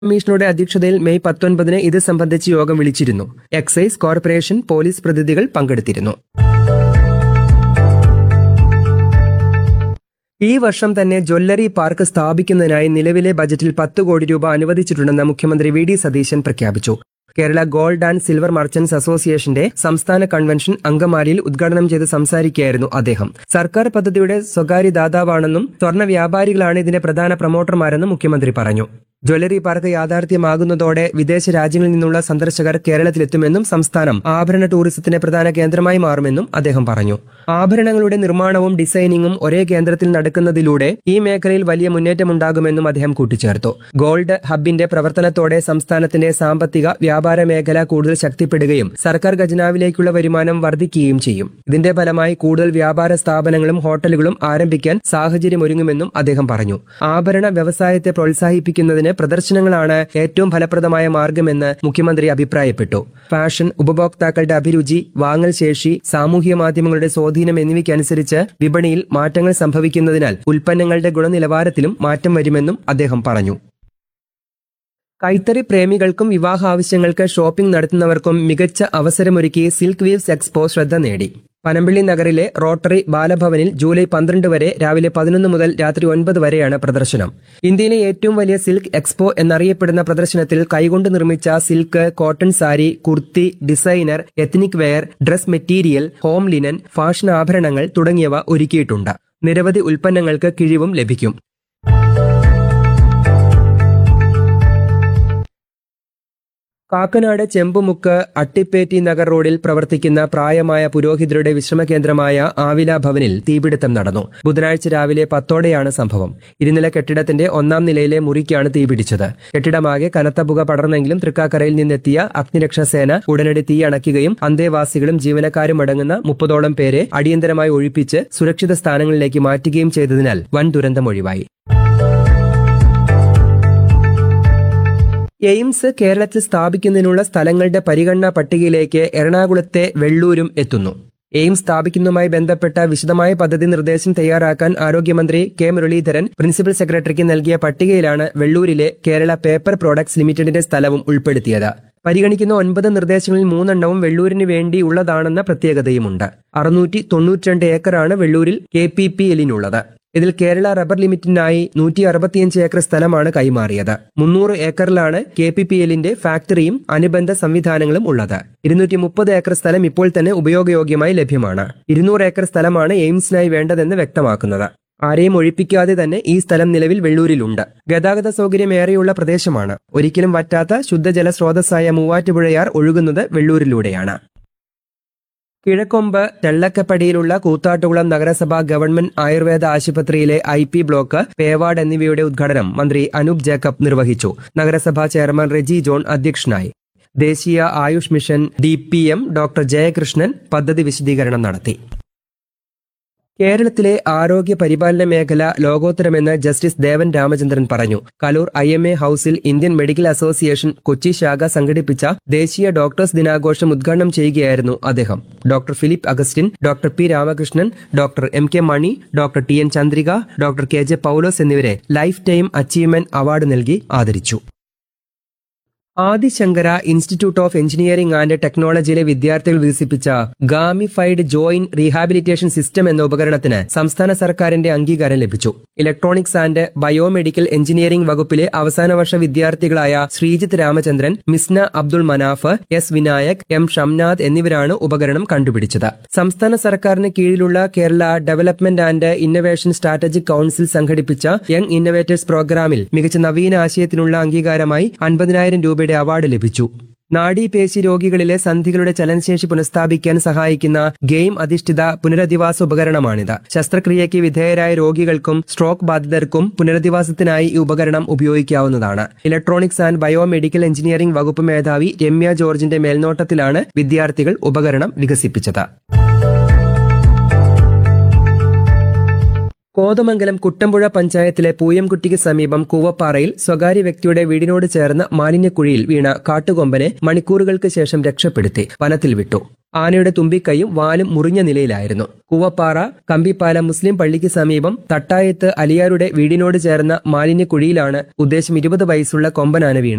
കമ്മീഷനുടെ അധ്യക്ഷതയിൽ മെയ് പത്തൊൻപതിന് ഇത് സംബന്ധിച്ച് യോഗം വിളിച്ചിരുന്നു എക്സൈസ് കോർപ്പറേഷൻ പോലീസ് പ്രതിനിധികൾ പങ്കെടുത്തിരുന്നു ഈ വർഷം തന്നെ ജ്വല്ലറി പാർക്ക് സ്ഥാപിക്കുന്നതിനായി നിലവിലെ ബജറ്റിൽ പത്ത് കോടി രൂപ അനുവദിച്ചിട്ടുണ്ടെന്ന് മുഖ്യമന്ത്രി വി ഡി സതീശൻ പ്രഖ്യാപിച്ചു Kerala gold and silver merchants അസോസിയേഷന്റെ സംസ്ഥാന കൺവെൻഷൻ അങ്കമാലിയിൽ ഉദ്ഘാടനം ചെയ്ത് സംസാരിക്കുകയായിരുന്നു അദ്ദേഹം സർക്കാർ പദ്ധതിയുടെ സ്വകാര്യ ദാതാവാണെന്നും സ്വർണ്ണ വ്യാപാരികളാണ് ഇതിന്റെ പ്രധാന പ്രൊമോട്ടർമാരെന്നും മുഖ്യമന്ത്രി പറഞ്ഞു ജ്വല്ലറി പാർക്ക് യാഥാർത്ഥ്യമാകുന്നതോടെ വിദേശ രാജ്യങ്ങളിൽ നിന്നുള്ള സന്ദർശകർ കേരളത്തിലെത്തുമെന്നും സംസ്ഥാനം ആഭരണ ടൂറിസത്തിന്റെ പ്രധാന കേന്ദ്രമായി മാറുമെന്നും അദ്ദേഹം പറഞ്ഞു ആഭരണങ്ങളുടെ നിർമ്മാണവും ഡിസൈനിങ്ങും ഒരേ കേന്ദ്രത്തിൽ നടക്കുന്നതിലൂടെ ഈ മേഖലയിൽ വലിയ മുന്നേറ്റമുണ്ടാകുമെന്നും അദ്ദേഹം കൂട്ടിച്ചേർത്തു ഗോൾഡ് ഹബിന്റെ പ്രവർത്തനത്തോടെ സംസ്ഥാനത്തിന്റെ സാമ്പത്തിക വ്യാപാര മേഖല കൂടുതൽ ശക്തിപ്പെടുകയും സർക്കാർ ഖജനാവിലേക്കുള്ള വരുമാനം വർദ്ധിക്കുകയും ചെയ്യും ഇതിന്റെ ഫലമായി കൂടുതൽ വ്യാപാര സ്ഥാപനങ്ങളും ഹോട്ടലുകളും ആരംഭിക്കാൻ സാഹചര്യമൊരുങ്ങുമെന്നും അദ്ദേഹം പറഞ്ഞു ആഭരണ വ്യവസായത്തെ പ്രോത്സാഹിപ്പിക്കുന്നതിന് പ്രദർശനങ്ങളാണ് ഏറ്റവും ഫലപ്രദമായ മാർഗമെന്ന് മുഖ്യമന്ത്രി അഭിപ്രായപ്പെട്ടു ഫാഷൻ ഉപഭോക്താക്കളുടെ അഭിരുചി വാങ്ങൽ ശേഷി സാമൂഹ്യ മാധ്യമങ്ങളുടെ സ്വാധീനം എന്നിവയ്ക്കനുസരിച്ച് വിപണിയിൽ മാറ്റങ്ങൾ സംഭവിക്കുന്നതിനാൽ ഉൽപ്പന്നങ്ങളുടെ ഗുണനിലവാരത്തിലും മാറ്റം വരുമെന്നും അദ്ദേഹം പറഞ്ഞു കൈത്തറി പ്രേമികൾക്കും വിവാഹ ആവശ്യങ്ങൾക്ക് ഷോപ്പിംഗ് നടത്തുന്നവർക്കും മികച്ച അവസരമൊരുക്കി സിൽക്ക് വീവ്സ് എക്സ്പോ ശ്രദ്ധ നേടി പനമ്പിള്ളി നഗറിലെ റോട്ടറി ബാലഭവനിൽ ജൂലൈ പന്ത്രണ്ട് വരെ രാവിലെ പതിനൊന്ന് മുതൽ രാത്രി ഒൻപത് വരെയാണ് പ്രദർശനം ഇന്ത്യയിലെ ഏറ്റവും വലിയ സിൽക്ക് എക്സ്പോ എന്നറിയപ്പെടുന്ന പ്രദർശനത്തിൽ കൈകൊണ്ട് നിർമ്മിച്ച silk cotton sari kurti designer ethnic wear dress material home linen fashion ആഭരണങ്ങൾ തുടങ്ങിയവ ഒരുക്കിയിട്ടുണ്ട് നിരവധി ഉൽപ്പന്നങ്ങൾക്ക് കിഴിവും ലഭിക്കും കാക്കനാട് ചെമ്പുമുക്ക് അട്ടിപ്പേറ്റി നഗർ റോഡിൽ പ്രവർത്തിക്കുന്ന പ്രായമായ പുരോഹിതരുടെ വിശ്രമ കേന്ദ്രമായ ആവില ഭവനിൽ തീപിടുത്തം നടന്നു ബുധനാഴ്ച രാവിലെ പത്തോടെയാണ് സംഭവം ഇരുനില കെട്ടിടത്തിന്റെ ഒന്നാം നിലയിലെ മുറിക്കാണ് തീപിടിച്ചത് കെട്ടിടമാകെ കനത്ത പുക പടർന്നെങ്കിലും തൃക്കാക്കരയിൽ നിന്നെത്തിയ അഗ്നിരക്ഷാസേന ഉടനടി തീ അണയ്ക്കുകയും അന്തേവാസികളും ജീവനക്കാരും അടങ്ങുന്ന മുപ്പതോളം പേരെ അടിയന്തരമായി ഒഴിപ്പിച്ച് സുരക്ഷിത സ്ഥാനങ്ങളിലേക്ക് മാറ്റുകയും ചെയ്തതിനാൽ വൻ ദുരന്തം ഒഴിവായി എയിംസ് കേരളത്തിൽ സ്ഥാപിക്കുന്നതിനുള്ള സ്ഥലങ്ങളുടെ പരിഗണനാ പട്ടികയിലേക്ക് എറണാകുളത്തെ വെള്ളൂരും എത്തുന്നു എയിംസ് സ്ഥാപിക്കുന്നതുമായി ബന്ധപ്പെട്ട വിശദമായ പദ്ധതി നിർദ്ദേശം തയ്യാറാക്കാൻ ആരോഗ്യമന്ത്രി കെ മുരളീധരൻ പ്രിൻസിപ്പൽ സെക്രട്ടറിക്ക് നൽകിയ പട്ടികയിലാണ് വെള്ളൂരിലെ കേരള പേപ്പർ പ്രോഡക്ട്സ് ലിമിറ്റഡിന്റെ സ്ഥലവും ഉൾപ്പെടുത്തിയത് പരിഗണിക്കുന്ന ഒൻപത് നിർദ്ദേശങ്ങളിൽ മൂന്നെണ്ണവും വെള്ളൂരിന് വേണ്ടിയുള്ളതാണെന്ന പ്രത്യേകതയുമുണ്ട് അറുന്നൂറ്റി തൊണ്ണൂറ്റിരണ്ട് ഏക്കറാണ് വെള്ളൂരിൽ കെ പി പി എല്ലിനുള്ളത് ഇതിൽ കേരള റബ്ബർ ലിമിറ്റിനായി നൂറ്റി അറുപത്തിയഞ്ച് ഏക്കർ സ്ഥലമാണ് കൈമാറിയത് മുന്നൂറ് ഏക്കറിലാണ് കെ പി പി എല്ലിന്റെ ഫാക്ടറിയും അനുബന്ധ സംവിധാനങ്ങളും ഉള്ളത് ഇരുന്നൂറ്റി മുപ്പത് ഏക്കർ സ്ഥലം ഇപ്പോൾ തന്നെ ഉപയോഗയോഗ്യമായി ലഭ്യമാണ് ഇരുന്നൂറ് ഏക്കർ സ്ഥലമാണ് എയിംസിനായി വേണ്ടതെന്ന് വ്യക്തമാക്കുന്നത് ആരെയും ഒഴിപ്പിക്കാതെ തന്നെ ഈ സ്ഥലം നിലവിൽ വെള്ളൂരിലുണ്ട് ഗതാഗത സൗകര്യം ഏറെയുള്ള പ്രദേശമാണ് ഒരിക്കലും വറ്റാത്ത ശുദ്ധജല സ്രോതസ്സായ മൂവാറ്റുപുഴയാർ ഒഴുകുന്നത് വെള്ളൂരിലൂടെയാണ് കിഴക്കൊമ്പ് തെള്ളക്കപ്പടിയിലുള്ള കൂത്താട്ടുകുളം നഗരസഭ ഗവൺമെന്റ് ആയുർവേദ ആശുപത്രിയിലെ ഐ പി ബ്ലോക്ക് പേവാർഡ് എന്നിവയുടെ ഉദ്ഘാടനം മന്ത്രി അനൂപ് ജേക്കബ് നിർവഹിച്ചു നഗരസഭാ ചെയർമാൻ റെജി ജോൺ അധ്യക്ഷനായി ദേശീയ Ayush mission D P M doctor Jayakrishnan പദ്ധതി വിശദീകരണം നടത്തി കേരളത്തിലെ ആരോഗ്യ പരിപാലന മേഖല ലോകോത്തരമെന്ന് ജസ്റ്റിസ് ദേവൻ രാമചന്ദ്രൻ പറഞ്ഞു കലൂർ ഐ എം എ ഹൌസിൽ ഇന്ത്യൻ മെഡിക്കൽ അസോസിയേഷൻ കൊച്ചി ശാഖ സംഘടിപ്പിച്ച ദേശീയ ഡോക്ടേഴ്സ് ദിനാഘോഷം ഉദ്ഘാടനം ചെയ്യുകയായിരുന്നു അദ്ദേഹം doctor Philip Augustine doctor P Ramakrishnan doctor M K Mani doctor T N Chandrika doctor K J Paulose എന്നിവരെ ലൈഫ് ടൈം അച്ചീവ്മെന്റ് അവാർഡ് നൽകി ആദരിച്ചു Adishankara institute of engineering and ടെക്നോളജിയിലെ വിദ്യാർത്ഥികൾ വികസിപ്പിച്ച ഗാമിഫൈഡ് ജോയിൻ റീഹാബിലിറ്റേഷൻ സിസ്റ്റം എന്ന ഉപകരണത്തിന് സംസ്ഥാന സർക്കാരിന്റെ അംഗീകാരം ലഭിച്ചു ഇലക്ട്രോണിക്സ് ആൻഡ് ബയോമെഡിക്കൽ എഞ്ചിനീയറിംഗ് വകുപ്പിലെ അവസാന വർഷ വിദ്യാർത്ഥികളായ ശ്രീജിത്ത് രാമചന്ദ്രൻ മിസ്ന അബ്ദുൾ മനാഫ് എസ് വിനായക് എം ഷംനാഥ് എന്നിവരാണ് ഉപകരണം കണ്ടുപിടിച്ചത് സംസ്ഥാന സർക്കാരിന് കീഴിലുള്ള Kerala development and innovation strategic council സംഘടിപ്പിച്ച യങ് ഇന്നവേറ്റേഴ്സ് പ്രോഗ്രാമിൽ മികച്ച നവീന ആശയത്തിനുള്ള അംഗീകാരമായി അൻപതിനായിരം രൂപയുടെ അവാർഡ് ലഭിച്ചു നാഡീപേശി രോഗികളിലെ സന്ധികളുടെ ചലനശേഷി പുനഃസ്ഥാപിക്കാൻ സഹായിക്കുന്ന ഗെയിം അധിഷ്ഠിത പുനരധിവാസ ഉപകരണമാണിത് ശസ്ത്രക്രിയയ്ക്ക് വിധേയരായ രോഗികൾക്കും സ്ട്രോക്ക് ബാധിതർക്കും പുനരധിവാസത്തിനായി ഈ ഉപകരണം ഉപയോഗിക്കാവുന്നതാണ് ഇലക്ട്രോണിക്സ് ആൻഡ് ബയോമെഡിക്കൽ എഞ്ചിനീയറിംഗ് വകുപ്പ് മേധാവി രമ്യ ജോർജിന്റെ മേൽനോട്ടത്തിലാണ് വിദ്യാർത്ഥികൾ ഉപകരണം വികസിപ്പിച്ചത് കോതമംഗലം കുട്ടമ്പുഴ പഞ്ചായത്തിലെ പൂയംകുട്ടിക്ക് സമീപം കൂവപ്പാറയിൽ സ്വകാര്യ വ്യക്തിയുടെ വീടിനോട് ചേർന്ന മാലിന്യക്കുഴിയിൽ വീണ കാട്ടുകൊമ്പനെ മണിക്കൂറുകൾക്ക് ശേഷം രക്ഷപ്പെടുത്തി വനത്തിൽ വിട്ടു ആനയുടെ തുമ്പിക്കൈയും വാലും മുറിഞ്ഞ നിലയിലായിരുന്നു കൂവപ്പാറ കമ്പിപ്പാല മുസ്ലിം പള്ളിക്ക് സമീപം തട്ടായത്ത് അലിയാരുടെ വീടിനോട് ചേർന്ന മാലിന്യക്കുഴിയിലാണ് ഉദ്ദേശം ഇരുപത് വയസ്സുള്ള കൊമ്പനാന വീണത്